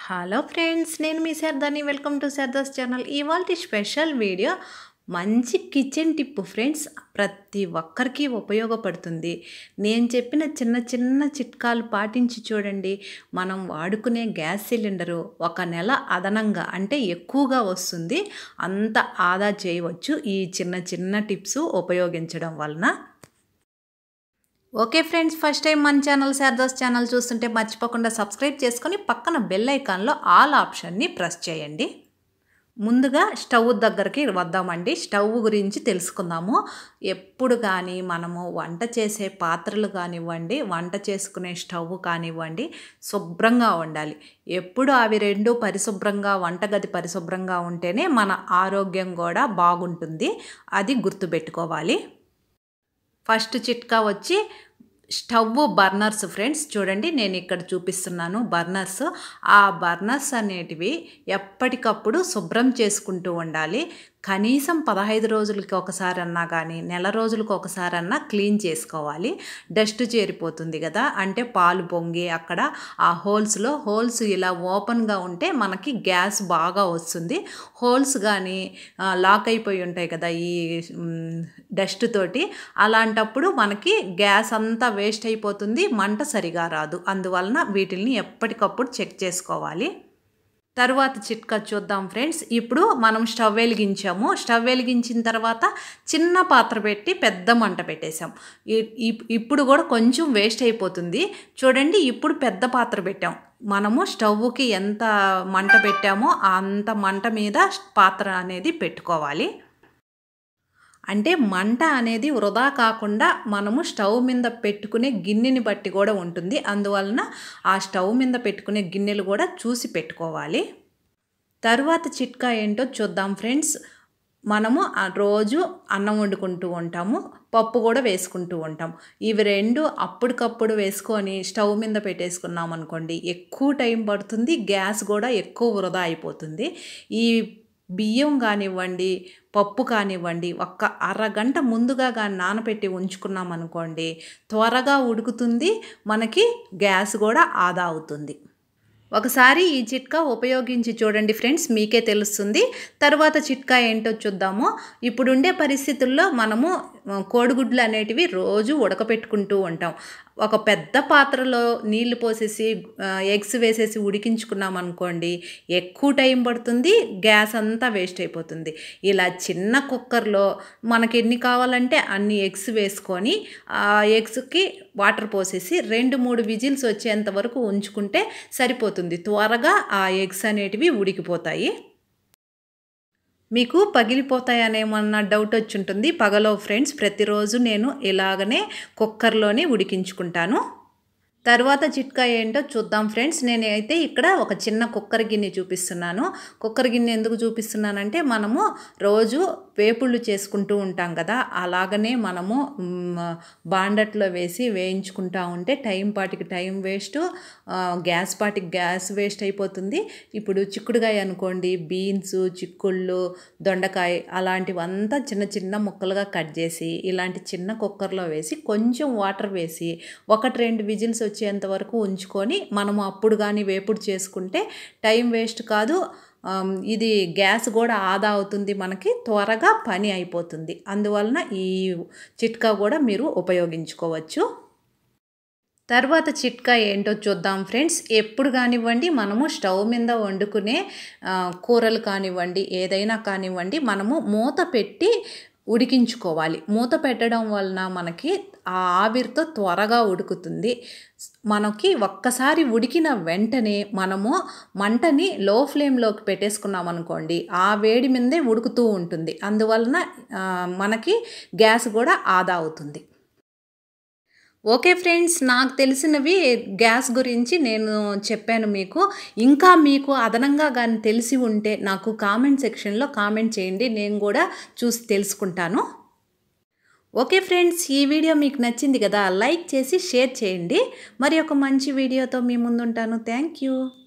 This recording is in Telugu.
హలో ఫ్రెండ్స్ నేను మీ శారదాని వెల్కమ్ టు శారదాస్ ఛానల్ ఇవాళ స్పెషల్ వీడియో మంచి కిచెన్ టిప్ ఫ్రెండ్స్ ప్రతి ఒక్కరికి ఉపయోగపడుతుంది నేను చెప్పిన చిన్న చిన్న చిట్కాలు పాటించి చూడండి మనం వాడుకునే గ్యాస్ సిలిండరు ఒక నెల అదనంగా అంటే ఎక్కువగా వస్తుంది అంత ఆదా చేయవచ్చు ఈ చిన్న చిన్న టిప్స్ ఉపయోగించడం వలన ఓకే ఫ్రెండ్స్ ఫస్ట్ టైం మన ఛానల్ శారదాస్ ఛానల్ చూస్తుంటే మర్చిపోకుండా సబ్స్క్రైబ్ చేసుకొని పక్కన బెల్ ఐకాన్లో ఆల్ ఆప్షన్ని ప్రెస్ చేయండి ముందుగా స్టవ్ దగ్గరికి వద్దామండి స్టవ్ గురించి తెలుసుకుందాము ఎప్పుడు కానీ మనము వంట చేసే పాత్రలు కానివ్వండి వంట చేసుకునే స్టవ్ కానివ్వండి శుభ్రంగా ఉండాలి ఎప్పుడు అవి రెండు పరిశుభ్రంగా వంటగది పరిశుభ్రంగా ఉంటేనే మన ఆరోగ్యం కూడా బాగుంటుంది అది గుర్తుపెట్టుకోవాలి ఫస్ట్ చిట్కా వచ్చి స్టవ్ బర్నర్స్ ఫ్రెండ్స్ చూడండి నేను ఇక్కడ చూపిస్తున్నాను బర్నర్స్ ఆ బర్నర్స్ అనేటివి ఎప్పటికప్పుడు శుభ్రం చేసుకుంటూ ఉండాలి కనీసం పదహైదు రోజులకి ఒకసారి అన్నా కానీ నెల రోజులకు ఒకసారి అన్నా క్లీన్ చేసుకోవాలి డస్ట్ చేరిపోతుంది కదా అంటే పాలు పొంగి అక్కడ ఆ హోల్స్లో హోల్స్ ఇలా ఓపెన్గా ఉంటే మనకి గ్యాస్ బాగా వస్తుంది హోల్స్ కానీ లాక్ అయిపోయి ఉంటాయి కదా ఈ డస్ట్ తోటి అలాంటప్పుడు మనకి గ్యాస్ అంతా వేస్ట్ అయిపోతుంది మంట సరిగా రాదు అందువలన వీటిల్ని ఎప్పటికప్పుడు చెక్ చేసుకోవాలి తరువాత చిట్కా చూద్దాం ఫ్రెండ్స్ ఇప్పుడు మనం స్టవ్ వెలిగించాము స్టవ్ వెలిగించిన తర్వాత చిన్న పాత్ర పెట్టి పెద్ద మంట పెట్టేశాం ఇప్పుడు కూడా కొంచెం వేస్ట్ అయిపోతుంది చూడండి ఇప్పుడు పెద్ద పాత్ర పెట్టాం మనము స్టవ్కి ఎంత మంట పెట్టామో అంత మంట మీద పాత్ర అనేది పెట్టుకోవాలి అంటే మంట అనేది వృధా కాకుండా మనము స్టవ్ మీద పెట్టుకునే గిన్నెని బట్టి కూడా ఉంటుంది అందువలన ఆ స్టవ్ మీద పెట్టుకునే గిన్నెలు కూడా చూసి పెట్టుకోవాలి తరువాత చిట్కా ఏంటో చూద్దాం ఫ్రెండ్స్ మనము రోజు అన్నం వండుకుంటూ ఉంటాము పప్పు కూడా వేసుకుంటూ ఉంటాం ఇవి రెండు అప్పటికప్పుడు వేసుకొని స్టవ్ మీద పెట్టేసుకున్నాం అనుకోండి ఎక్కువ టైం పడుతుంది గ్యాస్ కూడా ఎక్కువ వృధా అయిపోతుంది ఈ బియ్యం కానివ్వండి పప్పు కానివ్వండి ఒక్క అరగంట ముందుగా కానీ నానబెట్టి ఉంచుకున్నాం అనుకోండి త్వరగా ఉడుకుతుంది మనకి గ్యాస్ కూడా ఆదా అవుతుంది ఒకసారి ఈ చిట్కా ఉపయోగించి చూడండి ఫ్రెండ్స్ మీకే తెలుస్తుంది తర్వాత చిట్కా ఏంటో చూద్దాము ఇప్పుడుండే పరిస్థితుల్లో మనము కోడిగుడ్లు అనేటివి రోజు ఉడకపెట్టుకుంటూ ఉంటాం ఒక పెద్ద పాత్రలో నీళ్లు పోసేసి ఎగ్స్ వేసేసి ఉడికించుకున్నాం అనుకోండి ఎక్కువ టైం పడుతుంది గ్యాస్ అంతా వేస్ట్ అయిపోతుంది ఇలా చిన్న కుక్కర్లో మనకి ఎన్ని కావాలంటే అన్ని ఎగ్స్ వేసుకొని ఆ ఎగ్స్కి వాటర్ పోసేసి రెండు మూడు విజిల్స్ వచ్చేంత వరకు ఉంచుకుంటే సరిపోతుంది త్వరగా ఆ ఎగ్స్ అనేటివి ఉడికిపోతాయి మీకు పగిలిపోతాయనేమన్న డౌట్ వచ్చి ఉంటుంది పగలో ఫ్రెండ్స్ ప్రతిరోజు నేను ఇలాగనే కుక్కర్లోనే ఉడికించుకుంటాను తర్వాత చిట్కా ఏంటో చూద్దాం ఫ్రెండ్స్ నేనైతే ఇక్కడ ఒక చిన్న కుక్కర్ గిన్నె చూపిస్తున్నాను కుక్కర్ గిన్నె ఎందుకు చూపిస్తున్నానంటే మనము రోజు వేపుళ్ళు చేసుకుంటూ ఉంటాం కదా అలాగనే మనము బాండట్లో వేసి వేయించుకుంటా ఉంటే టైం పాటికి టైం వేస్ట్ గ్యాస్ పాటికి గ్యాస్ వేస్ట్ అయిపోతుంది ఇప్పుడు చిక్కుడుకాయ అనుకోండి బీన్స్ చిక్కుళ్ళు దొండకాయ అలాంటివంతా చిన్న చిన్న ముక్కలుగా కట్ చేసి ఇలాంటి చిన్న కుక్కర్లో వేసి కొంచెం వాటర్ వేసి ఒకటి రెండు విజిల్స్ వచ్చేంత వరకు ఉంచుకొని మనము అప్పుడు కానీ వేపుడు చేసుకుంటే టైం వేస్ట్ కాదు ఇది గ్యాస్ కూడా ఆదా అవుతుంది మనకి త్వరగా పని అయిపోతుంది అందువలన ఈ చిట్కా కూడా మీరు ఉపయోగించుకోవచ్చు తర్వాత చిట్కా ఏంటో చూద్దాం ఫ్రెండ్స్ ఎప్పుడు కానివ్వండి మనము స్టవ్ మీద వండుకునే కూరలు కానివ్వండి ఏదైనా కానివ్వండి మనము మూత పెట్టి ఉడికించుకోవాలి మూత పెట్టడం వలన మనకి ఆ ఆవిరితో త్వరగా ఉడుకుతుంది మనకి ఒక్కసారి ఉడికిన వెంటనే మనము మంటని లో ఫ్లేమ్లోకి పెట్టేసుకున్నాం అనుకోండి ఆ వేడి మీదే ఉడుకుతూ ఉంటుంది అందువలన మనకి గ్యాస్ కూడా ఆదా అవుతుంది ఓకే ఫ్రెండ్స్ నాకు తెలిసినవి గ్యాస్ గురించి నేను చెప్పాను మీకు ఇంకా మీకు అదనంగా కానీ తెలిసి ఉంటే నాకు కామెంట్ సెక్షన్లో కామెంట్ చేయండి నేను కూడా చూసి తెలుసుకుంటాను ఓకే ఫ్రెండ్స్ ఈ వీడియో మీకు నచ్చింది కదా లైక్ చేసి షేర్ చేయండి మరి ఒక మంచి వీడియోతో మీ ముందుంటాను థ్యాంక్ యూ